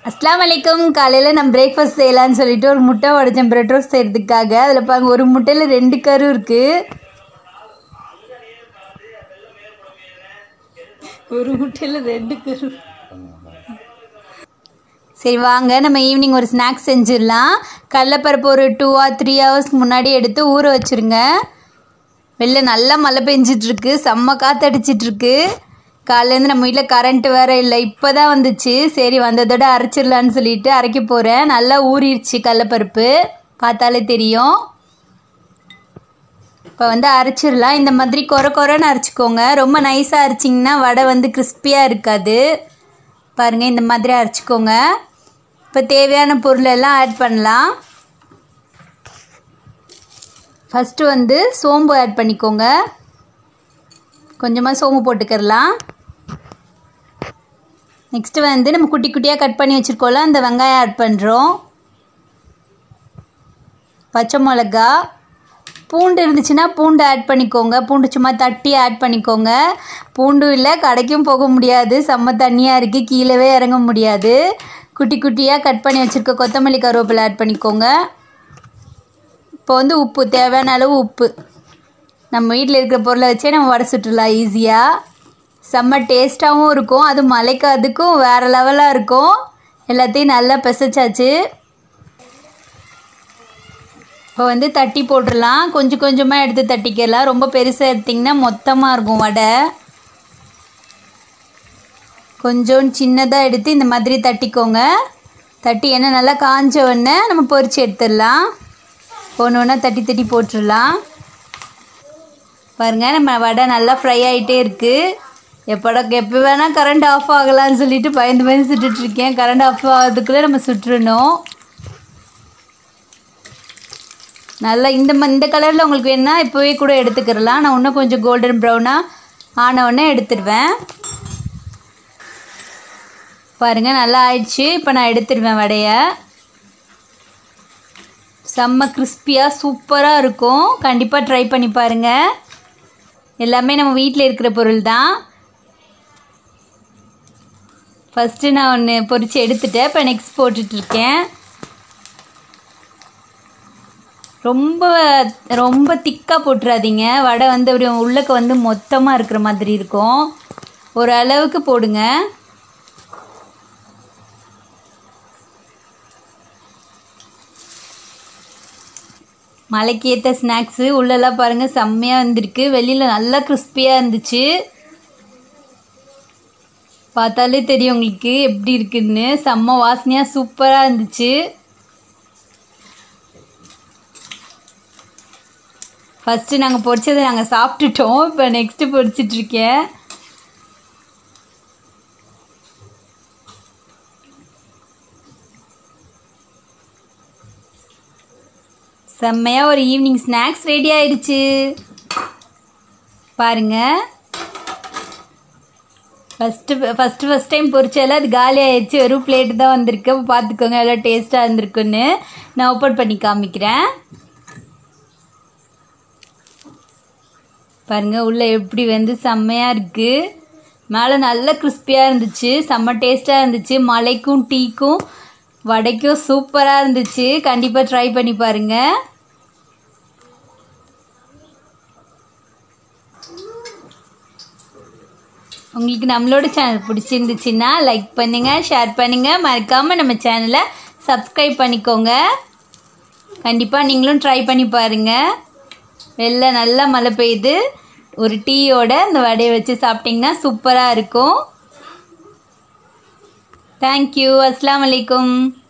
அஸ்லாம் வலைக்கம் காலையில் நம்ம பிரேக்ஃபாஸ்ட் செய்யலான்னு சொல்லிட்டு ஒரு முட்டை உடச்சேன் பிரெட் ரோஸ்ட் செய்கிறதுக்காக அதில் பாருங்க ஒரு முட்டையில் ரெண்டு கரு இருக்குது ஒரு முட்டையில் ரெண்டு கரு சரி வாங்க நம்ம ஈவினிங் ஒரு ஸ்நாக்ஸ் செஞ்சிடலாம் கடலைப்பருப்பு ஒரு டூ ஆர் த்ரீ ஹவர்ஸ்க்கு முன்னாடி எடுத்து ஊற வச்சுருங்க வெளில நல்லா மழை பெஞ்சிட்ருக்கு செம்ம காற்றடிச்சிட்ருக்கு காலையிலேருந்து நம்ம வீட்டில் கரண்ட்டு வேறு இல்லை இப்போ தான் வந்துச்சு சரி வந்ததோட அரைச்சிடலான்னு சொல்லிட்டு அரைக்க போகிறேன் நல்லா ஊறிடுச்சு கடலப்பருப்பு பார்த்தாலே தெரியும் இப்போ வந்து அரைச்சிடலாம் இந்த மாதிரி கொர கொரன்னு அரைச்சிக்கோங்க ரொம்ப நைஸாக அரைச்சிங்கன்னா வடை வந்து கிறிஸ்பியாக இருக்காது பாருங்கள் இந்த மாதிரி அரைச்சிக்கோங்க இப்போ தேவையான பொருள் எல்லாம் ஆட் பண்ணலாம் ஃபஸ்ட்டு வந்து சோம்பு ஆட் பண்ணிக்கோங்க கொஞ்சமாக சோம்பு போட்டுக்கிறலாம் நெக்ஸ்ட்டு வந்து நம்ம குட்டி குட்டியாக கட் பண்ணி வச்சுருக்கோம்ல அந்த வெங்காயம் ஆட் பண்ணுறோம் பச்சை மிளகா பூண்டு இருந்துச்சுன்னா பூண்டு ஆட் பண்ணிக்கோங்க பூண்டு சும்மா தட்டி ஆட் பண்ணிக்கோங்க பூண்டு இல்லை கடைக்கும் போக முடியாது செம்ம தண்ணியாக இருக்குது கீழவே இறங்க முடியாது குட்டி குட்டியாக கட் பண்ணி வச்சுருக்க கொத்தமல்லி கருவேப்பிலை ஆட் பண்ணிக்கோங்க இப்போ வந்து உப்பு தேவையான அளவு உப்பு நம்ம வீட்டில் இருக்கிற பொருளை வச்சே நம்ம வடை சுட்டுடலாம் ஈஸியாக செம்ம டேஸ்ட்டாகவும் இருக்கும் அது மலைக்கு அதுக்கும் வேறு லெவலாக இருக்கும் எல்லாத்தையும் நல்லா பிசைச்சாச்சு இப்போ வந்து தட்டி போட்டுடலாம் கொஞ்சம் கொஞ்சமாக எடுத்து தட்டிக்கலாம் ரொம்ப பெருசாக எடுத்திங்கன்னா மொத்தமாக இருக்கும் வடை கொஞ்சம் சின்னதாக எடுத்து இந்த மாதிரி தட்டிக்கோங்க தட்டி எண்ணெய் நல்லா காஞ்ச உடனே நம்ம பொரிச்சு எடுத்துடலாம் ஒன்று ஒன்றா தட்டி தட்டி போட்டுடலாம் பாருங்கள் நம்ம வடை நல்லா ஃப்ரை ஆகிட்டே இருக்குது எப்படா எப்போ வேணால் கரண்ட் ஆஃப் ஆகலான்னு சொல்லிட்டு பயந்து பயந்து சுட்டுட்ருக்கேன் கரண்ட் ஆஃப் ஆகிறதுக்குள்ளே நம்ம சுட்டுறணும் நல்லா இந்த ம இந்த கலரில் உங்களுக்கு வேணுன்னா இப்போவே கூட எடுத்துக்கிறலாம் நான் இன்னும் கொஞ்சம் கோல்டன் ப்ரௌனாக ஆன உடனே எடுத்துடுவேன் பாருங்கள் நல்லா ஆயிடுச்சு இப்போ நான் எடுத்துடுவேன் வடையை செம்ம கிறிஸ்பியாக சூப்பராக இருக்கும் கண்டிப்பாக ட்ரை பண்ணி பாருங்கள் எல்லாமே நம்ம வீட்டில் இருக்கிற பொருள் தான் ஃபஸ்ட்டு நான் ஒன்று பொறிச்சு எடுத்துட்டேன் இப்போ நெக்ஸ்ட் போட்டுட்ருக்கேன் ரொம்ப ரொம்ப திக்காக போட்டுறாதீங்க வடை வந்து அப்படி உள்ளக்க வந்து மொத்தமாக இருக்கிற மாதிரி இருக்கும் ஒரு அளவுக்கு போடுங்க மலைக்கு ஏற்ற ஸ்நாக்ஸு உள்ளெல்லாம் பாருங்கள் செம்மையாக இருந்திருக்கு வெளியில் நல்லா கிறிஸ்பியாக இருந்துச்சு பார்த்தாலே தெரியும் உங்களுக்கு எப்படி இருக்குன்னு செம்ம வாசனையாக சூப்பராக இருந்துச்சு ஃபஸ்ட்டு நாங்கள் பொரிச்சதை நாங்கள் சாப்பிட்டுட்டோம் இப்போ நெக்ஸ்ட்டு பொரிச்சிட்ருக்கேன் செம்மையாக ஒரு ஈவினிங் ஸ்நாக்ஸ் ரெடி ஆயிடுச்சு பாருங்க ஃபஸ்ட்டு ஃபஸ்ட்டு ஃபஸ்ட் டைம் பொரிச்சால அது காலி ஆயிடுச்சு வெறும் பிளேட்டு தான் வந்திருக்கு பார்த்துக்கோங்க எவ்வளோ டேஸ்ட்டாக இருந்திருக்குன்னு நான் ஓப்பன் பண்ணி காமிக்கிறேன் பாருங்கள் உள்ளே எப்படி வந்து செம்மையாக இருக்குது மேலே நல்ல கிறிஸ்பியாக இருந்துச்சு செம்ம டேஸ்ட்டாக இருந்துச்சு மலைக்கும் டீக்கும் வடைக்கும் சூப்பராக இருந்துச்சு கண்டிப்பாக ட்ரை பண்ணி பாருங்கள் உங்களுக்கு நம்மளோட சேனல் பிடிச்சிருந்துச்சுன்னா லைக் பண்ணுங்கள் ஷேர் பண்ணுங்கள் மறக்காமல் நம்ம சேனலை சப்ஸ்கிரைப் பண்ணிக்கோங்க கண்டிப்பாக நீங்களும் ட்ரை பண்ணி பாருங்கள் வெளில நல்லா மழை பெய்யுது ஒரு டீயோட அந்த வடையை வச்சு சாப்பிட்டிங்கன்னா சூப்பராக இருக்கும் தேங்க்யூ அஸ்லாம் வலைக்கம்